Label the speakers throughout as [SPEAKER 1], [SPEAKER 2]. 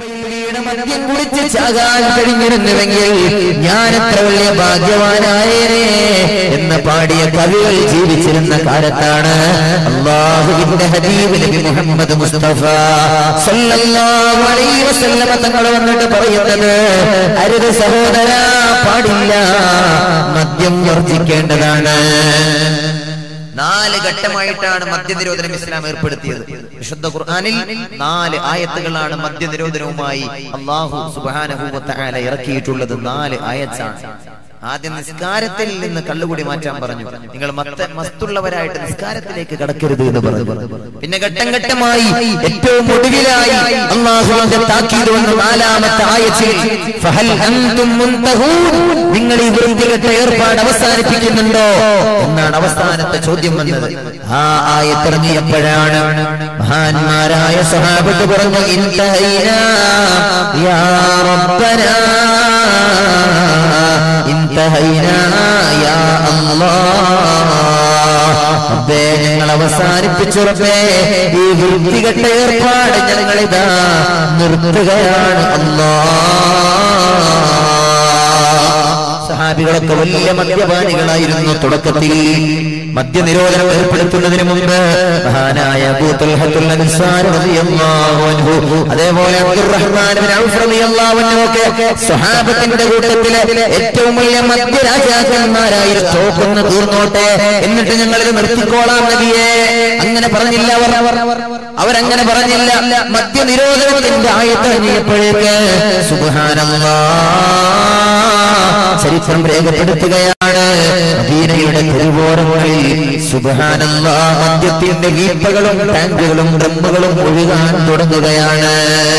[SPEAKER 1] കുപ്പയിൽ വീണ് മദ്യം കുടിച്ച് ചാകാൻ കഴിഞ്ഞിരുന്നുവെങ്കിൽ ഞാൻ എത്ര വലിയ ഭാഗ്യവാനായേനെ എന്ന് പാടിയ കവികൾ ജീവിച്ചിരുന്ന കാലത്താണ് അള്ളാഹുവിന്റെ ഹബീബ് നബി മുഹമ്മദ് മുസ്തഫ സല്ലല്ലാഹു അലൈഹി വസല്ലമ തങ്ങൾ വന്നിട്ട് പറയുന്നത് അരുത് സഹോദര പാടില്ല മദ്യം വർജിക്കേണ്ടതാണ് നാല് ഘട്ടമായിട്ടാണ് മദ്യനിരോധനം ഇസ്ലാം ഏർപ്പെടുത്തിയത് വിശുദ്ധ ഖുർആനിൽ നാല് ആയത്തുകളാണ് മദ്യനിരോധനവുമായി അള്ളാഹു സുബ്ഹാനഹു വ തആല ഇറക്കിയിട്ടുള്ളത് നാല് ആയത്താണ് ആദ്യം നിസ്കാരത്തിൽ നിന്ന് കള്ളുകൂടി മാറ്റാൻ പറഞ്ഞു നിങ്ങൾ മത്ത മസ്തുള്ളവരായിട്ട് നിസ്കാരത്തിലേക്ക് കടക്കരുത് എന്ന് പറഞ്ഞു പിന്നെ ഘട്ടം ഘട്ടമായി ഏറ്റവും ഒടുവിലായി അള്ളാഹുവിന്റെ താക്കീത് വന്ന നാലാമത്തെ ആയത്തിൽ ഫഹൽ അൻതും മുൻതഹൂൻ നിങ്ങൾ ഈ വൃത്തികെട്ട ഏർപ്പാട് അവസാനിപ്പിക്കുന്നുണ്ടോ എന്നാണ് അവസാനത്തെ ചോദ്യം വന്നത് ആ ആയത്തിറങ്ങിയപ്പോഴാണ് മഹാന്മാരായ സഹാബത്ത് പറഞ്ഞു ഇൻതഹൈനാ യാ റബ്ബനാ ഇൻതഹൈനാ യാ അല്ലാഹ് റബ്ബേ ഞങ്ങൾ അവസാനിപ്പിച്ചു റബ്ബേ ഈ വൃത്തികെട്ട ഏർപ്പാട് ഞങ്ങളിതാ നിർത്തുകയാണ് അല്ലാഹ് സഹാബികളൊക്കെ വലിയ മദ്യപാനികളായിരുന്നു തുടക്കത്തിൽ മദ്യനിരോധനം ഏർപ്പെടുത്തുന്നതിന് മുമ്പ് മഹാനായ അബൂ തുൽഹത്തുൽ അൻസാരി റളിയല്ലാഹു അൻഹു അതേപോലെ അബ്ദുറഹ്മാൻ ബിൻ ഔഫ് റളിയല്ലാഹു അൻഹു ഒക്കെ സ്വഹാബത്തിന്റെ കൂട്ടത്തിലെ ഏറ്റവും വലിയ മദ്യരാജാക്കന്മാരായി തോക്കുന്ന തീർന്നോട്ടെ എന്നിട്ട് ഞങ്ങൾ ഇത് നിർത്തിക്കോളാം നബിയെ അങ്ങനെ പറഞ്ഞില്ല അവർ അവരങ്ങനെ പറഞ്ഞില്ല മദ്യനിരോധനത്തിന്റെ ആയത്തിറങ്ങിയപ്പോഴേക്ക് സുബ്ഹാനല്ലാഹ് ചരിത്രം രേഖപ്പെടുത്തുകയാണ് മദീനയുടെ തെരുവോരങ്ങളിൽ സുബ്ഹാനല്ലാ മദ്യത്തിന്റെ വീപ്പകളും ടാങ്കുകളും ഡ്രമ്മുകളും ഒഴുകാൻ തുടങ്ങുകയാണ്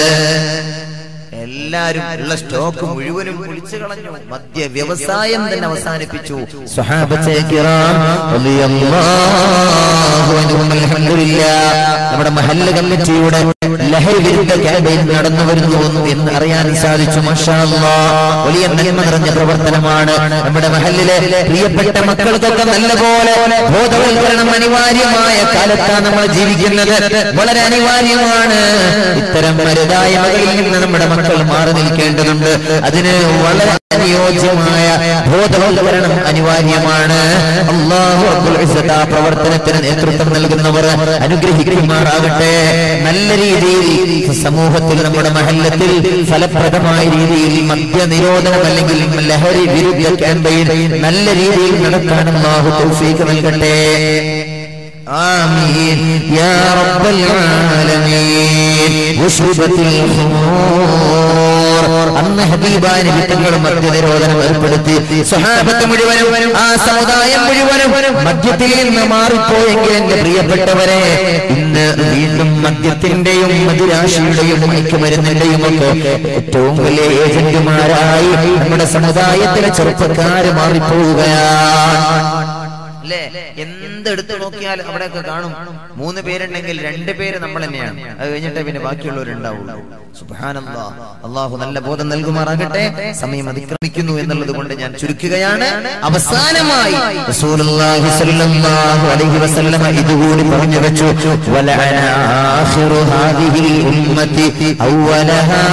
[SPEAKER 1] എല്ലാരും ഉള്ള സ്റ്റോക്ക് മുഴുവനും പൊളിച്ചു കളഞ്ഞു മദ്യ വ്യവസായം തന്നെ അവസാനിപ്പിച്ചു സ്വഹാബത്തെ കിറാം റളിയല്ലാഹു അൻഹും അൽഹംദുലില്ലാഹ് നമ്മുടെ മഹല്ല് കമ്മിറ്റിയുടെ ലഹരി വിരുദ്ധ ക്യാമ്പയിൻ നടന്നു വരുന്നു എന്ന് അറിയാൻ സാധിച്ചു മാഷാ അല്ലാഹ്. വലിയ നന്മ നിറഞ്ഞ പ്രവർത്തനമാണ് നമ്മുടെ മഹല്ലിലെ പ്രിയപ്പെട്ട മക്കൾക്കൊക്കെ നല്ലപോലെ ബോധവൽക്കരണം അനിവാര്യമായ കാലത്താണ് നമ്മൾ ജീവിക്കുന്നത് വളരെ അനിവാര്യമാണ് ഇത്തരം മരുതായ്മകളിൽ നിന്ന് നമ്മുടെ മക്കൾ മാറി നിൽക്കേണ്ടതുണ്ട് അതിന് വളരെ അനുയോജ്യമായ ബോധവൽക്കരണം അനിവാര്യമാണ് അള്ളാഹു അബ്ദുൽ ഇസ്സത്ത് ആ പ്രവർത്തനത്തിന് നേതൃത്വം നൽകുന്നവർ അനുഗ്രഹിക്കുമാറാകട്ടെ നല്ല രീതിയിൽ സമൂഹത്തിൽ നമ്മുടെ മഹല്ലത്തിൽ ഫലപ്രദമായ രീതിയിൽ മദ്യനിരോധനം അല്ലെങ്കിൽ ലഹരി വിരുദ്ധ ക്യാമ്പയിൻ നല്ല രീതിയിൽ നടത്താൻ അള്ളാഹു തൗഫീഖ് നൽകട്ടെ آمين يا رب العالمين وشربت الخمور അന്ന് ഹബീബായ നബിത്തങ്ങൾ മദ്യനിരോധനം ഏർപ്പെടുത്തി സ്വഹാബത്ത് മുഴുവനും ആ സമുദായം മുഴുവനും മദ്യത്തിൽ നിന്ന് മാറിപ്പോയെങ്കിൽ എന്റെ പ്രിയപ്പെട്ടവരെ ഇന്ന് വീണ്ടും മദ്യത്തിന്റെയും മധുരാശിയുടെയും മയക്കുമരുന്നിന്റെയും ഒക്കെ ഏറ്റവും വലിയ ഏജന്റുമാരായി നമ്മുടെ സമുദായത്തിലെ ചെറുപ്പക്കാര് മാറിപ്പോവുകയാണ് അല്ലേ എന്തെടുത്ത് നോക്കിയാൽ അവിടെയൊക്കെ കാണും മൂന്ന് പേരുണ്ടെങ്കിൽ രണ്ട് പേര് നമ്മൾ തന്നെയാണ് അത് കഴിഞ്ഞിട്ടേ പിന്നെ ബാക്കിയുള്ളവരുണ്ടാവുള്ളൂ സുബ്ഹാനല്ലാ അള്ളാഹു നല്ല ബോധം നൽകുമാറാകട്ടെ സമയം അതിക്രമിക്കുന്നു എന്നുള്ളത് കൊണ്ട് ഞാൻ ചുരുക്കുകയാണ് അവസാനമായി റസൂലുള്ളാഹി സ്വല്ലല്ലാഹു അലൈഹി വസല്ലമ ഇതുകൂടി പറഞ്ഞു വെച്ചു വലഅന ആഖിറു ഹാദിഹിൽ ഉമ്മത്തി അവലഹാ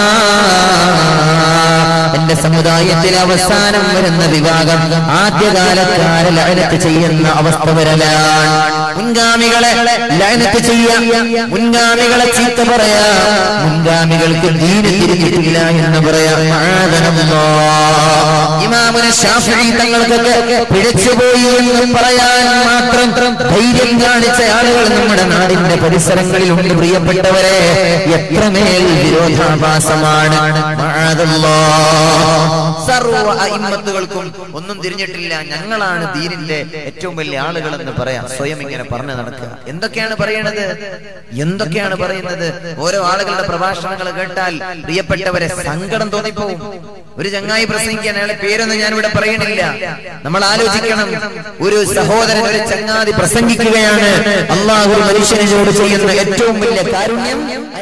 [SPEAKER 1] എന്റെ സമുദായത്തിൽ അവസാനം വരുന്ന വിഭാഗം ആദ്യകാലക്കാരെ ലയനത്ത് ചെയ്യുന്ന അവസ്ഥ വരലാണ് മുൻഗാമികളെ ലയനത്ത് ചെയ്യാം മുൻഗാമികളെ ചീത്ത പറയാ മുൻഗാമികൾക്ക് ദീന് തിരിഞ്ഞിട്ടില്ല എന്ന് പറയാം മാതനമല്ലോ ഇമാമുന ഷാഫി തങ്ങൾക്കൊക്കെ പിഴച്ചുപോയി എന്ന് പറയാൻ മാത്രം ധൈര്യം കാണിച്ച ആളുകൾ നമ്മുടെ നാടിന്റെ പരിസരങ്ങളിലുണ്ട് പ്രിയപ്പെട്ടവരെ എത്രമേൽ വിരോധാഭാസമാണ് മാതല്ലോ സർവ അയിമ്മത്തുകൾക്കും ഒന്നും തിരിഞ്ഞിട്ടില്ല ഞങ്ങളാണ് ദീനിന്റെ ഏറ്റവും വലിയ ആളുകൾ എന്ന് പറയാം സ്വയം ഇങ്ങനെ പറഞ്ഞു നടക്കുക എന്തൊക്കെയാണ് പറയണത് എന്തൊക്കെയാണ് പറയുന്നത് ഓരോ ആളുകളുടെ പ്രഭാഷണങ്ങൾ കേട്ടാൽ പ്രിയപ്പെട്ടവരെ സങ്കടം തോന്നിപ്പോവും ഒരു ചങ്ങായി പ്രസംഗിക്കാൻ അയാളെ പേരൊന്നും ഞാൻ ഇവിടെ പറയണില്ല നമ്മൾ ആലോചിക്കണം ഒരു സഹോദരൻ ഒരു ചങ്ങാതി പ്രസംഗിക്കുകയാണ് അള്ളാഹു ഒരു മനുഷ്യനോട് ചെയ്യുന്ന ഏറ്റവും വലിയ കാരുണ്യം